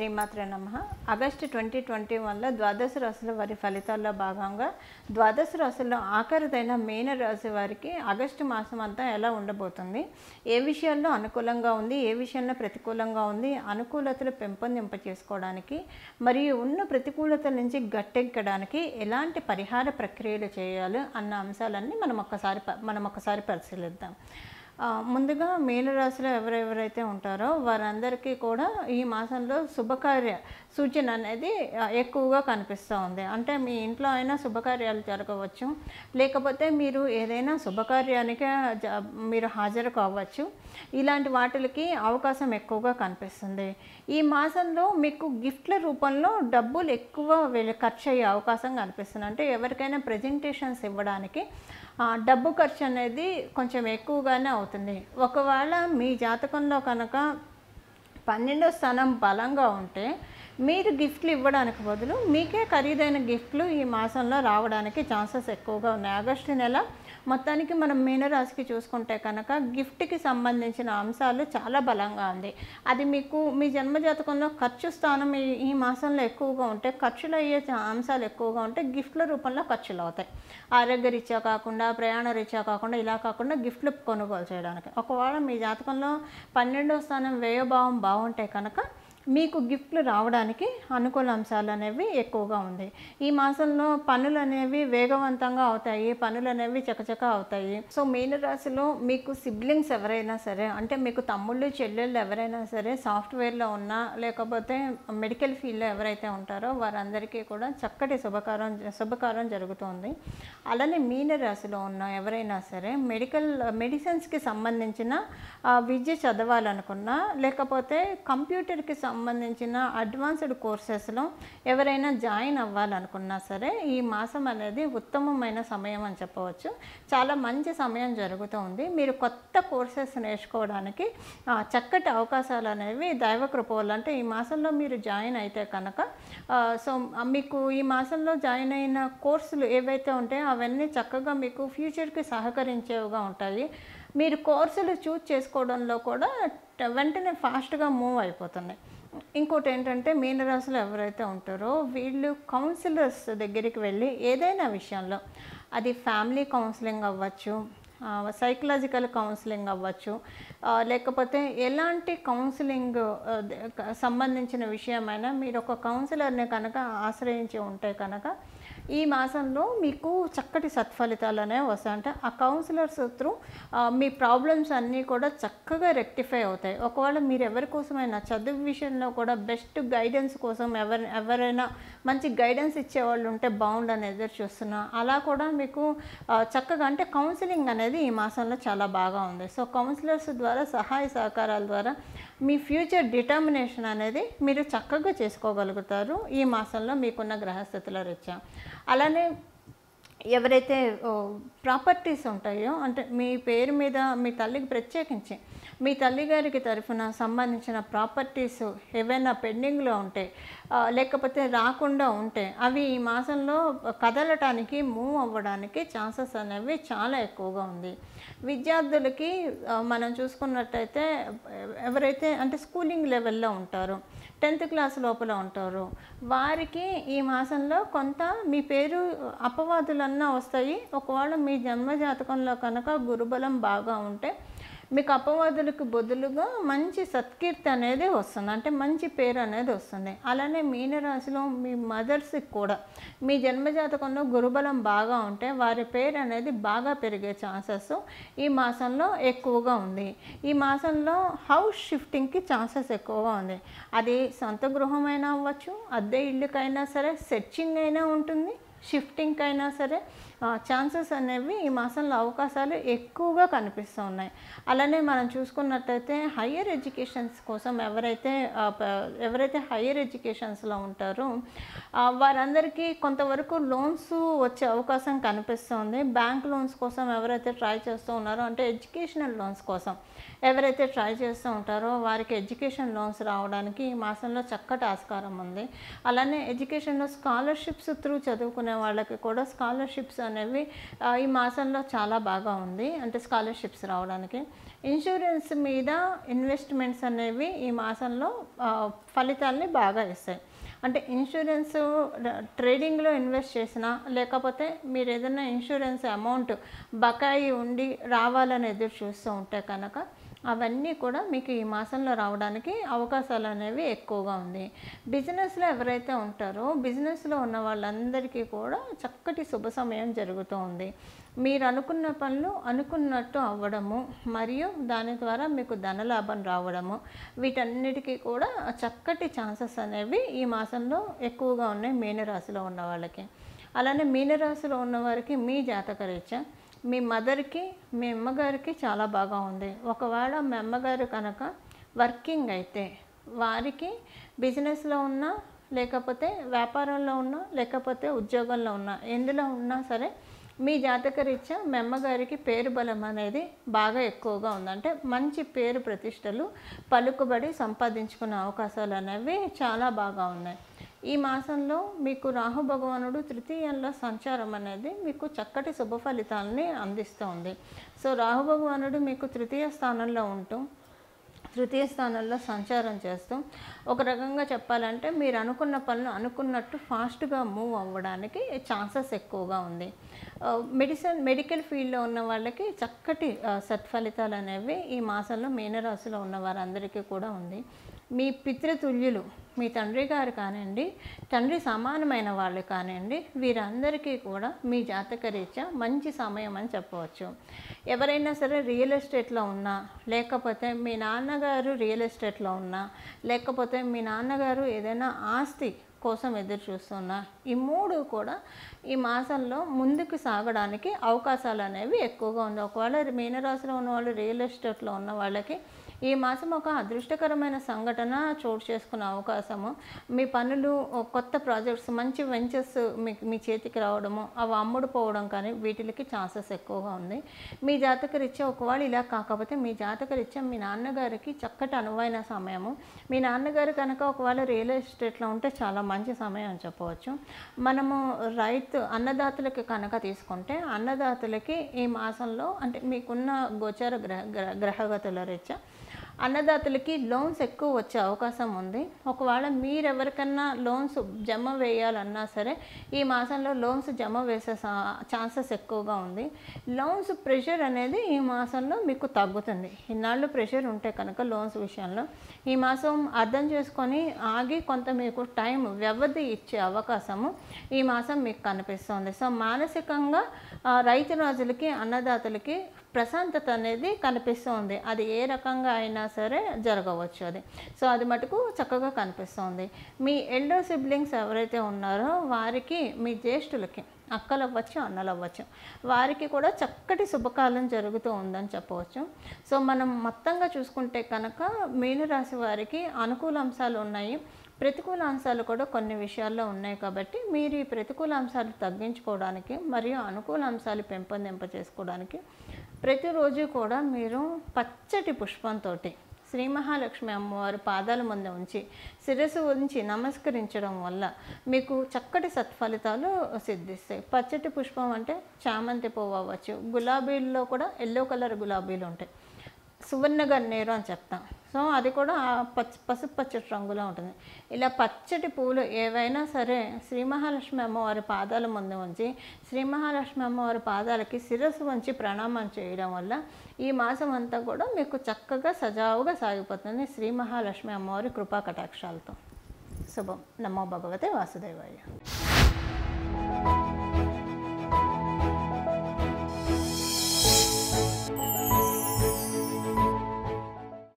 శ్రీమాత్రే నమ August twenty twenty వన్లో ద్వాదశ రాశుల వారి ఫలితాల్లో భాగంగా ద్వాదశ రాశుల్లో ఆఖరిదైన మీన రాశి వారికి ఆగస్టు మాసం అంతా ఎలా ఉండబోతుంది ఏ విషయాల్లో అనుకూలంగా ఉంది ఏ విషయంలో ప్రతికూలంగా ఉంది అనుకూలతలు పెంపొందింప చేసుకోవడానికి మరియు ఉన్న ప్రతికూలతల నుంచి గట్టెక్కడానికి ఎలాంటి పరిహార ప్రక్రియలు చేయాలి అన్న అంశాలన్నీ మనం ఒక్కసారి ప- మనం ఒక్కసారి పరిశీలిద్దాం ఆ, ముందుగా మీనరాశిలో ఎవరెవరైతే ఉంటారో వారందరికీ కూడా ఈ మాసంలో శుభకార్య సూచన అనేది ఆ, ఎక్కువగా కనిపిస్తూ ఉంది అంటే మీ ఇంట్లో అయినా శుభకార్యాలు జరగవచ్చు లేకపోతే మీరు ఏదైనా శుభకార్యానికి జ- మీరు హాజరు కావచ్చు ఇలాంటి వాటికి అవకాశం ఎక్కువగా కనిపిస్తుంది ఈ మాసంలో మీకు గిఫ్ట్ల రూపంలో డబ్బులు ఎక్కువ వెళ్ళి ఖర్చు అయ్యే అవకాశం కనిపిస్తుంది అంటే ఎవరికైనా ప్రజెంటేషన్స్ ఇవ్వడానికి ఆ, డబ్బు ఖర్చు అనేది కొంచెం ఎక్కువగానే అవుతుంది ఒకవేళ మీ జాతకంలో కనుక పన్నెండో స్థానం బలంగా ఉంటే మీరు గిఫ్ట్లు ఇవ్వడానికి బదులు మీకే ఖరీదైన గిఫ్ట్లు ఈ మాసంలో రావడానికి ఛాన్సెస్ ఎక్కువగా ఉన్నాయి ఆగస్టు నెల మొత్తానికి మనం మీనరాశికి చూసుకుంటే కనుక గిఫ్ట్కి సంబంధించిన అంశాలు చాలా బలంగా ఉంది అది మీకు మీ జన్మజాతకంలో ఖర్చు స్థానం ఈ ఈ మాసంలో ఎక్కువగా ఉంటే ఖర్చులు అయ్యే చా- అంశాలు ఎక్కువగా ఉంటే గిఫ్ట్ల రూపంలో ఖర్చులు అవుతాయి ఆరోగ్య రీత్యా కాకుండా ప్రయాణ రీత్యా కాకుండా ఇలా కాకుండా గిఫ్ట్లు కొనుగోలు చేయడానికి ఒకవేళ మీ జాతకంలో పన్నెండో స్థానం వ్యయభావం బాగుంటే కనుక మీకు గిఫ్ట్లు రావడానికి అనుకూల అంశాలు అనేవి ఎక్కువగా ఉంది ఈ మాసంలో పనులు అనేవి వేగవంతంగా అవుతాయి పనులు అనేవి చకచక అవుతాయి సో మీన రాశిలో మీకు సిబ్లింగ్స్ ఎవరైనా సరే అంటే మీకు తమ్ముళ్ళు చెల్లెళ్ళు ఎవరైనా సరే సాఫ్ట్వేర్లో ఉన్నా లేకపోతే మెడికల్ ఫీల్డ్లో ఎవరైతే ఉంటారో వారందరికీ కూడా చక్కటి శుభకారం శుభకారం జరుగుతుంది అలానే మీన రాశిలో ఉన్న ఎవరైనా సరే మెడికల్ మెడిసిన్స్కి సంబంధించిన ఆ, విద్య చదవాలనుకున్నా లేకపోతే కంప్యూటర్కి సంబంధించిన అడ్వాన్స్డ్ కోర్సెస్లో ఎవరైనా జాయిన్ అవ్వాలనుకున్నా సరే ఈ మాసం అనేది ఉత్తమమైన సమయం అని చెప్పవచ్చు చాలా మంచి సమయం జరుగుతుంది మీరు కొత్త కోర్సెస్ నేర్చుకోవడానికి ఆ, చక్కటి అవకాశాలు అనేవి దైవ కృప వల్ల అంటే ఈ మాసంలో మీరు జాయిన్ అయితే కనుక ఆ, సో ఆ, మీకు ఈ మాసంలో జాయిన్ అయిన కోర్సులు ఏవైతే ఉంటాయో అవన్నీ చక్కగా మీకు ఫ్యూచర్కి సహకరించేవిగా ఉంటాయి మీరు కోర్సులు చూజ్ చేసుకోవడంలో కూడా ట- వెంటనే ఫాస్ట్గా మూవ్ అయిపోతున్నాయి ఇంకోటి ఏంటంటే మీనరాశులు ఎవరైతే ఉంటారో వీళ్ళు కౌన్సిలర్స్ దగ్గరికి వెళ్ళి ఏదైనా విషయంలో అది ఫ్యామిలీ కౌన్సిలింగ్ అవ్వచ్చు సైకలాజికల్ కౌన్సిలింగ్ అవ్వచ్చు ఆ, లేకపోతే ఎలాంటి కౌన్సిలింగ్ ఆ, ద- క- సంబంధించిన విషయమైనా మీరు ఒక కౌన్సిలర్ని కనుక ఆశ్రయించి ఉంటే కనుక ఈ మాసంలో మీకు చక్కటి సత్ఫలితాలు అనేవి వస్తాయి అంటే ఆ కౌన్సిలర్స్ త్రూ మీ ప్రాబ్లమ్స్ అన్నీ కూడా చక్కగా రెక్టిఫై అవుతాయి ఒకవేళ మీరు ఎవరి కోసమైనా చదువు విషయంలో కూడా బెస్ట్ గైడెన్స్ కోసం ఎవరి ఎవరైనా మంచి గైడెన్స్ ఇచ్చేవాళ్ళు ఉంటే బాగుండని ఎదురు చూస్తున్నా అలా కూడా మీకు ఆ, చక్కగా అంటే కౌన్సిలింగ్ అనేది ఈ మాసంలో చాలా బాగా ఉంది సో కౌన్సిలర్స్ ద్వారా సహాయ సహకారాల ద్వారా మీ ఫ్యూచర్ డిటర్మినేషన్ అనేది మీరు చక్కగా చేసుకోగలుగుతారు ఈ మాసంలో మీకున్న గ్రహస్థితుల రీత్యా అలానే ఎవరైతే ప్రాపర్టీస్ ఉంటాయో అంటే మీ పేరు మీద మీ తల్లికి ప్రత్యేకించి మీ తల్లిగారికి తరఫున సంబంధించిన ప్రాపర్టీస్ ఏవైనా పెండింగ్లో ఉంటే ఆ, లేకపోతే రాకుండా ఉంటే అవి ఈ మాసంలో కదలటానికి మూవ్ అవ్వడానికి ఛాన్సెస్ అనేవి చాలా ఎక్కువగా ఉంది విద్యార్థులకి ఆ, మనం చూసుకున్నట్టయితే ఎవరైతే అంటే స్కూలింగ్ లెవెల్లో ఉంటారో టెన్త్ క్లాస్ లోపల ఉంటారు వారికి ఈ మాసంలో కొంత మీ పేరు అపవాదులన్నా వస్తాయి ఒకవేళ మీ జన్మ జాతకంలో కనుక గురుబలం బాగా ఉంటే మీకు అపవాదులకు బదులుగా మంచి సత్కీర్తి అనేది వస్తుంది అంటే మంచి పేరు అనేది వస్తుంది అలానే మీనరాశిలో మీ మదర్స్కి కూడా మీ జన్మజాతకంలో గురుబలం బాగా ఉంటే వారి పేరు అనేది బాగా పెరిగే ఛాన్సెస్ ఈ మాసంలో ఎక్కువగా ఉంది ఈ మాసంలో హౌస్ షిఫ్టింగ్కి ఛాన్సెస్ ఎక్కువగా ఉంది అది సొంత గృహమైనా అవ్వచ్చు అద్దె ఇల్లుకైనా సరే సెర్చింగ్ అయినా ఉంటుంది షిఫ్టింగ్ అయినా సరే ఛాన్సెస్ అనేవి ఈ మాసంలో అవకాశాలు ఎక్కువగా కనిపిస్తూ ఉన్నాయి అలానే మనం చూసుకున్నట్టయితే హయ్యర్ ఎడ్యుకేషన్స్ కోసం ఎవరైతే ఆ, ప- ఎవరైతే హయ్యర్ ఎడ్యుకేషన్స్లో ఉంటారో ఆ, వారందరికీ కొంతవరకు లోన్స్ వచ్చే అవకాశం కనిపిస్తుంది బ్యాంక్ లోన్స్ కోసం ఎవరైతే ట్రై చేస్తూ ఉన్నారో అంటే ఎడ్యుకేషనల్ లోన్స్ కోసం ఎవరైతే ట్రై చేస్తూ ఉంటారో వారికి ఎడ్యుకేషన్ లోన్స్ రావడానికి ఈ మాసంలో చక్కటి ఆస్కారం ఉంది అలానే ఎడ్యుకేషన్లో స్కాలర్షిప్స్ త్రూ చదువుకునే వాళ్ళకి కూడా స్కాలర్షిప్స్ అనేవి ఆ, ఈ మాసంలో చాలా బాగా ఉంది అంటే స్కాలర్షిప్స్ రావడానికి ఇన్సూరెన్స్ మీద ఇన్వెస్ట్మెంట్స్ అనేవి ఈ మాసంలో ఆ, ఫలితాల్ని బాగా ఇస్తాయి అంటే ఇన్సూరెన్స్ ట్రేడింగ్లో ఇన్వెస్ట్ చేసినా లేకపోతే మీరు ఏదైనా ఇన్సూరెన్స్ అమౌంట్ బకాయి ఉండి రావాలని ఎదురు చూస్తూ ఉంటే కనుక అవన్నీ కూడా మీకు ఈ మాసంలో రావడానికి అవకాశాలు అనేవి ఎక్కువగా ఉంది బిజినెస్లో ఎవరైతే ఉంటారో బిజినెస్లో ఉన్న వాళ్ళందరికీ కూడా చక్కటి శుభ సమయం జరుగుతూ ఉంది మీరు అనుకున్న పనులు అనుకున్నట్టు అవ్వడము మరియు దాని ద్వారా మీకు ధనలాభం రావడము వీటన్నిటికీ కూడా చక్కటి ఛాన్సెస్ అనేవి ఈ మాసంలో ఎక్కువగా ఉన్నాయి మీనరాశిలో ఉన్న వాళ్ళకి అలానే మీనరాశిలో ఉన్న వారికి మీ జాతక రీత్యా మీ మదర్కి మీ అమ్మగారికి చాలా బాగా ఉంది ఒకవేళ మీ అమ్మగారు కనుక వర్కింగ్ అయితే వారికి బిజినెస్లో ఉన్నా లేకపోతే వ్యాపారంలో ఉన్నా లేకపోతే ఉద్యోగంలో ఉన్నా ఎందులో ఉన్నా సరే మీ జాతక రీత్యా మీ అమ్మగారికి పేరు బలం అనేది బాగా ఎక్కువగా ఉంది అంటే మంచి పేరు ప్రతిష్టలు పలుకుబడి సంపాదించుకునే అవకాశాలు అనేవి చాలా బాగా ఉన్నాయి ఈ మాసంలో మీకు రాహు భగవానుడు తృతీయంలో సంచారం అనేది మీకు చక్కటి శుభ ఫలితాలని అందిస్తుంది సో రాహు భగవానుడు మీకు తృతీయ స్థానంలో ఉంటూ తృతీయ స్థానంలో సంచారం చేస్తూ ఒక రకంగా చెప్పాలంటే మీరు అనుకున్న పనులు అనుకున్నట్టు ఫాస్ట్గా మూవ్ అవ్వడానికి ఛాన్సెస్ ఎక్కువగా ఉంది మెడిసిన్ మెడికల్ ఫీల్డ్లో ఉన్న వాళ్ళకి చక్కటి ఆ, సత్ఫలితాలు అనేవి ఈ మాసంలో మీనరాశిలో ఉన్న వారందరికీ కూడా ఉంది మీ పితృతుల్యులు మీ తండ్రి గారు కానివ్వండి తండ్రి సమానమైన వాళ్ళు కానివ్వండి వీరందరికీ కూడా మీ జాతక రీత్యా మంచి సమయం అని చెప్పవచ్చు ఎవరైనా సరే రియల్ ఎస్టేట్లో ఉన్నా లేకపోతే మీ నాన్నగారు రియల్ ఎస్టేట్లో ఉన్నా లేకపోతే మీ నాన్నగారు ఏదైనా ఆస్తి కోసం ఎదురు చూస్తున్నా ఈ మూడు కూడా ఈ మాసంలో ముందుకు సాగడానికి అవకాశాలు అనేవి ఎక్కువగా ఉంది ఒకవేళ మీనరాశిలో ఉన్న వాళ్ళు రియల్ ఎస్టేట్లో ఉన్న వాళ్ళకి ఈ మాసం ఒక అదృష్టకరమైన సంఘటన చోటు చేసుకునే అవకాశము మీ పనులు కొత్త ప్రాజెక్ట్స్ మంచి వెంచర్స్ మీ మీ చేతికి రావడము అవి అమ్ముడుపోవడం కానీ వీటికి ఛాన్సెస్ ఎక్కువగా ఉంది మీ జాతక రీత్యా ఒకవేళ ఇలా కాకపోతే మీ జాతక రీత్యా మీ నాన్నగారికి చక్కటి అనువైన సమయము మీ నాన్నగారు కనుక ఒకవేళ రియల్ ఎస్టేట్లో ఉంటే చాలా మంచి సమయం అని చెప్పవచ్చు మనము రైతు అన్నదాతలకి కనుక తీసుకుంటే అన్నదాతలకి ఈ మాసంలో అంటే మీకున్న గోచార గ్రహ గ్రహ గ్రహగతుల రీత్యా అన్నదాతలకి లోన్స్ ఎక్కువ వచ్చే అవకాశం ఉంది ఒకవేళ మీరు ఎవరికన్నా లోన్స్ జమ వేయాలన్నా సరే ఈ మాసంలో లోన్స్ జమ వేసే ఛాన్సెస్ ఎక్కువగా ఉంది లోన్స్ ప్రెషర్ అనేది ఈ మాసంలో మీకు తగ్గుతుంది ఇన్నాళ్ళు ప్రెషర్ ఉంటే కనుక లోన్స్ విషయంలో ఈ మాసం అర్థం చేసుకొని ఆగి కొంత మీకు టైం వ్యవధి ఇచ్చే అవకాశము ఈ మాసం మీకు కనిపిస్తుంది సో మానసికంగా ఆ, రైతు రాజులకి అన్నదాతలకి ప్రశాంతత అనేది కనిపిస్తుంది అది ఏ రకంగా అయినా సరే జరగవచ్చు అది సో అది మటుకు చక్కగా కనిపిస్తుంది మీ ఎల్డర్ సిబ్లింగ్స్ ఎవరైతే ఉన్నారో వారికి మీ జ్యేష్ఠులకి అక్కలు అవ్వచ్చు అన్నలు అవ్వచ్చు వారికి కూడా చక్కటి శుభకాలం జరుగుతూ ఉందని చెప్పవచ్చు సో మనం మొత్తంగా చూసుకుంటే కనుక మీనరాశి వారికి అనుకూల అంశాలు ఉన్నాయి ప్రతికూల అంశాలు కూడా కొన్ని విషయాల్లో ఉన్నాయి కాబట్టి మీరు ఈ ప్రతికూల అంశాలు తగ్గించుకోవడానికి మరియు అనుకూల అంశాలు పెంపొందింప చేసుకోవడానికి ప్రతిరోజు కూడా మీరు పచ్చటి పుష్పంతో శ్రీ మహాలక్ష్మి అమ్మవారి పాదాల ముందు ఉంచి శిరస్సు ఉంచి నమస్కరించడం వల్ల మీకు చక్కటి సత్ఫలితాలు సిద్ధిస్తాయి పచ్చటి పుష్పం అంటే చామంతి పువ్వు అవ్వచ్చు గులాబీల్లో కూడా ఎల్లో కలర్ గులాబీలు ఉంటాయి సువర్ణ గన్నేరు అని చెప్తాం సో అది కూడా ఆ పచ్చ పసుపు పచ్చటి రంగులో ఉంటుంది ఇలా పచ్చటి పూలు ఏవైనా సరే శ్రీ మహాలక్ష్మి అమ్మవారి పాదాల ముందు ఉంచి శ్రీ మహాలక్ష్మి అమ్మవారి పాదాలకి శిరస్సు వంచి ప్రణామం చేయడం వల్ల ఈ మాసం అంతా కూడా మీకు చక్కగా సజావుగా సాగిపోతుంది శ్రీ మహాలక్ష్మి అమ్మవారి కృపా కటాక్షాలతో శుభం నమో భగవతే వాసుదేవాయ